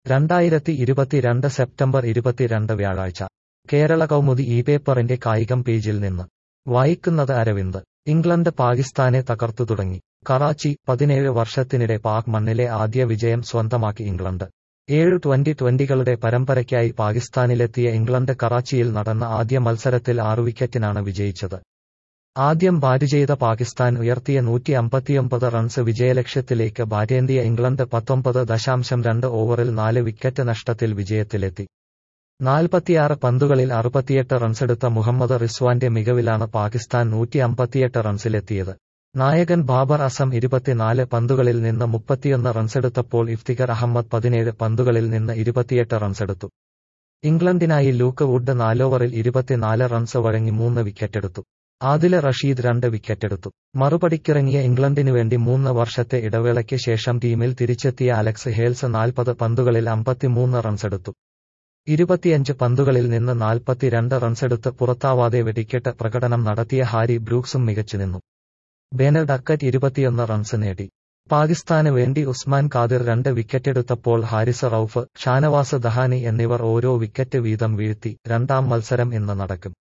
രണ്ടായിരത്തി ഇരുപത്തിരണ്ട് സെപ്റ്റംബർ ഇരുപത്തിരണ്ട് വ്യാഴാഴ്ച കേരള കൗമുദി ഈ പേപ്പറിന്റെ കായികം പേജിൽ നിന്ന് വായിക്കുന്നത് അരവിന്ദ് ഇംഗ്ലണ്ട് പാകിസ്ഥാനെ തകർത്തു തുടങ്ങി കറാച്ചി പതിനേഴ് വർഷത്തിനിടെ പാക് മണ്ണിലെ ആദ്യ വിജയം സ്വന്തമാക്കി ഇംഗ്ലണ്ട് ഏഴ് ട്വന്റി ട്വന്റികളുടെ പരമ്പരയ്ക്കായി പാകിസ്ഥാനിലെത്തിയ ഇംഗ്ലണ്ട് കറാച്ചിയിൽ നടന്ന ആദ്യ മത്സരത്തിൽ ആറു വിക്കറ്റിനാണ് വിജയിച്ചത് ആദ്യം ബാറ്റ് ചെയ്ത പാകിസ്ഥാൻ ഉയർത്തിയ നൂറ്റി അമ്പത്തിയൊമ്പത് റൺസ് വിജയലക്ഷ്യത്തിലേക്ക് ബാറ്റേന്തിയ ഇംഗ്ലണ്ട് പത്തൊമ്പത് ദശാംശം രണ്ട് ഓവറിൽ നാല് വിക്കറ്റ് നഷ്ടത്തിൽ വിജയത്തിലെത്തി നാൽപ്പത്തിയാറ് പന്തുകളിൽ അറുപത്തിയെട്ട് റൺസെടുത്ത മുഹമ്മദ് റിസ്വാന്റെ മികവിലാണ് പാകിസ്ഥാൻ നൂറ്റി അമ്പത്തിയെട്ട് റൺസിലെത്തിയത് നായകൻ ബാബർ അസം ഇരുപത്തിനാല് പന്തുകളിൽ നിന്ന് മുപ്പത്തിയൊന്ന് റൺസെടുത്തപ്പോൾ ഇഫ്തിഖർ അഹമ്മദ് പതിനേഴ് പന്തുകളിൽ നിന്ന് ഇരുപത്തിയെട്ട് റൺസെടുത്തു ഇംഗ്ലണ്ടിനായി ലൂക്ക് വുഡ് നാലോവറിൽ ഇരുപത്തിനാല് റൺസ് വഴങ്ങി മൂന്ന് വിക്കറ്റെടുത്തു ആദില റഷീദ് രണ്ട് വിക്കറ്റെടുത്തു മറുപടിക്കിറങ്ങിയ ഇംഗ്ലണ്ടിനു വേണ്ടി മൂന്ന് വർഷത്തെ ഇടവേളയ്ക്ക് ശേഷം ടീമിൽ തിരിച്ചെത്തിയ അലക്സ് ഹേൽസ് നാൽപ്പത് പന്തുകളിൽ അമ്പത്തിമൂന്ന് റൺസെടുത്തു ഇരുപത്തിയഞ്ച് പന്തുകളിൽ നിന്ന് നാൽപ്പത്തിരണ്ട് റൺസെടുത്ത് പുറത്താവാതെ വെടിക്കെട്ട് പ്രകടനം നടത്തിയ ഹാരി ബ്രൂക്സും മികച്ചുനിന്നു ബേനർ ഡക്കറ്റ് ഇരുപത്തിയൊന്ന് റൺസ് നേടി പാകിസ്ഥാന് വേണ്ടി ഉസ്മാൻ ഖാദിർ രണ്ട് വിക്കറ്റെടുത്തപ്പോൾ ഹാരിസ് റൌഫ് ഷാനവാസ് ദഹാനി എന്നിവർ ഓരോ വിക്കറ്റ് വീതം വീഴ്ത്തി രണ്ടാം മത്സരം ഇന്ന് നടക്കും